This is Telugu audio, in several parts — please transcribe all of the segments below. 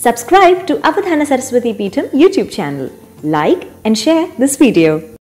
Subscribe to Avadhana Saraswati Peetham YouTube channel. Like and share this video.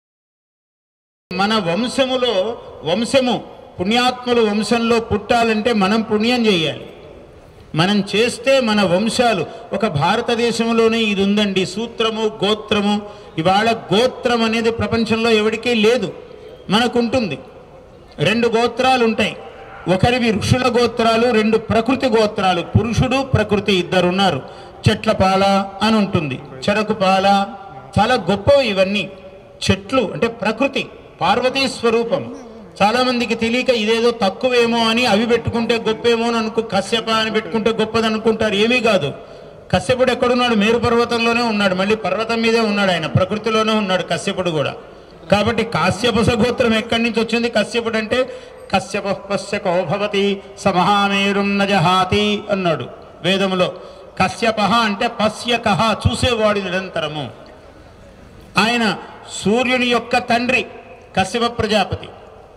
మన వంశములో వంశము పుణ్యాత్ముల వంశంలో పుట్టాలంటే మనం పుణ్యం చేయాలి మనం చేస్తే మన వంశాలు ఒక భారతదేశంలోనే ఇది ఉందండి సూత్రము గోత్రము ఇవాళ గోత్రం అనేది ప్రపంచంలో ఎవరికీ లేదు మనకుంటుంది రెండు గోత్రాలు ఉంటాయి ఒకరివి ఋషుల గోత్రాలు రెండు ప్రకృతి గోత్రాలు పురుషుడు ప్రకృతి ఇద్దరు ఉన్నారు చెట్ల పాల అని ఉంటుంది చెరకు పాల చాలా గొప్పవి ఇవన్నీ చెట్లు అంటే ప్రకృతి పార్వతీ స్వరూపం చాలా మందికి తెలియక ఇదేదో తక్కువేమో అని అవి పెట్టుకుంటే గొప్పేమో అని అనుకో కశ్యప అని పెట్టుకుంటే గొప్పది అనుకుంటారు ఏమీ కాదు కశ్యపుడు ఎక్కడున్నాడు మేరు పర్వతంలోనే ఉన్నాడు మళ్ళీ పర్వతం మీదే ఉన్నాడు ఆయన ప్రకృతిలోనే ఉన్నాడు కశ్యపుడు కూడా కాబట్టి కాశ్యప సగోత్రం ఎక్కడి నుంచి వచ్చింది కశ్యపుడు అంటే కశ్యప పశ్యకో భవతి సమహామేరుం నజహాతి అన్నాడు వేదములో కశ్యప అంటే పశ్యక చూసేవాడు నిరంతరము ఆయన సూర్యుని యొక్క తండ్రి కశ్యప ప్రజాపతి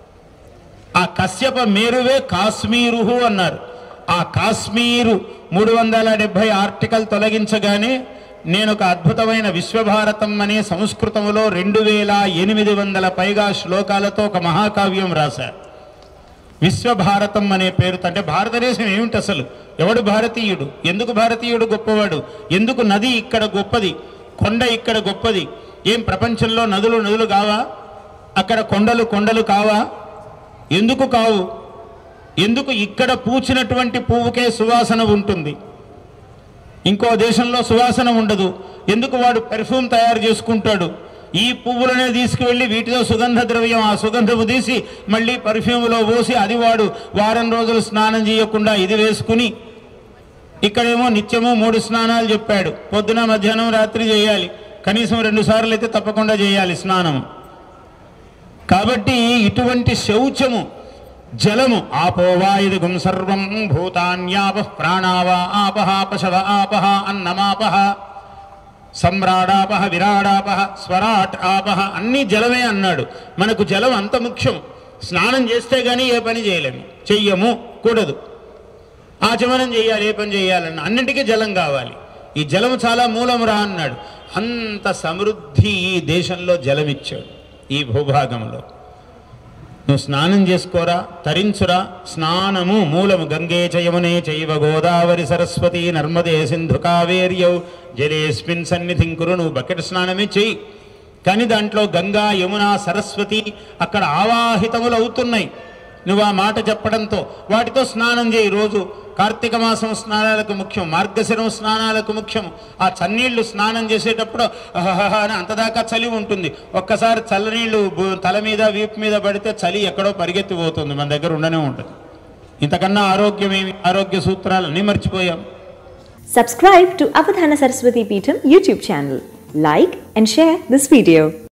ఆ కశ్యప మేరువే కాశ్మీరుహు అన్నారు ఆ కాశ్మీరు మూడు వందల డెబ్భై ఆర్టికల్ తొలగించగానే నేను ఒక అద్భుతమైన విశ్వభారతం అనే సంస్కృతములో రెండు వేల ఎనిమిది వందల పైగా శ్లోకాలతో ఒక మహాకావ్యం రాశారు విశ్వభారతం అనే పేరుతో అంటే భారతదేశం ఏమిటి అసలు ఎవడు భారతీయుడు ఎందుకు భారతీయుడు గొప్పవాడు ఎందుకు నది ఇక్కడ గొప్పది కొండ ఇక్కడ గొప్పది ఏం ప్రపంచంలో నదులు నదులు కావా అక్కడ కొండలు కొండలు కావా ఎందుకు కావు ఎందుకు ఇక్కడ పూచినటువంటి పువ్వుకే సువాసన ఉంటుంది ఇంకో దేశంలో సువాసన ఉండదు ఎందుకు వాడు పెర్ఫ్యూమ్ తయారు చేసుకుంటాడు ఈ పువ్వులనే తీసుకువెళ్ళి వీటితో సుగంధ ద్రవ్యం ఆ సుగంధము తీసి మళ్ళీ పర్ఫ్యూమ్లో పోసి అది వాడు వారం రోజులు స్నానం చేయకుండా ఇది వేసుకుని ఇక్కడేమో నిత్యము మూడు స్నానాలు చెప్పాడు పొద్దున మధ్యాహ్నం రాత్రి చేయాలి కనీసం రెండు సార్లు అయితే తప్పకుండా చేయాలి స్నానము కాబట్టి ఇటువంటి శౌచము జలము ఆపోవాయుధుగం సర్వం భూతాన్యాప ప్రాణావా ఆపహ పశవ ఆపహ అన్నమాపహ సమ్రాడాపహ విరాడాపహ స్వరాట్ ఆపహ అన్నీ జలమే అన్నాడు మనకు జలం అంత ముఖ్యం స్నానం చేస్తే కానీ ఏ పని చేయలేము చెయ్యము కూడదు ఆచమనం చేయాలి ఏ పని చేయాలన్న అన్నిటికీ జలం కావాలి ఈ జలం చాలా మూలము రా అన్నాడు అంత సమృద్ధి ఈ దేశంలో జలమిచ్చాడు ఈ భూభాగంలో నువ్వు స్నానం చేసుకోరా తరించురా స్నానము మూలము గంగే చయమునే చైవ గోదావరి సరస్వతి నర్మదే సింధు కావేర్యౌ జలేస్మిన్ సన్నిధిం కురు నువ్వు బకెట్ స్నానమే చెయ్యి కానీ దాంట్లో గంగా యమున సరస్వతి అక్కడ ఆవాహితములు అవుతున్నాయి నువ్వు ఆ మాట చెప్పడంతో వాటితో స్నానం చేయి రోజు కార్తీక మాసం స్నానాలకు ముఖ్యం మార్గశిరం స్నానాలకు ముఖ్యం ఆ చన్నీళ్లు స్నానం చేసేటప్పుడు అహహహ అని అంతదాకా చలి ఉంటుంది ఒక్కసారి చల్లనీళ్ళు భూ- తల మీద వీపు మీద పడితే చలి ఎక్కడో పరిగెత్తిపోతుంది మన దగ్గర ఉండనే ఉంటుంది ఇంతకన్నా ఆరోగ్యం ఏమి ఆరోగ్య సూత్రాలన్నీ మర్చిపోయాం Subscribe to Avadhana Saraswati Peetham YouTube channel. Like and share this video.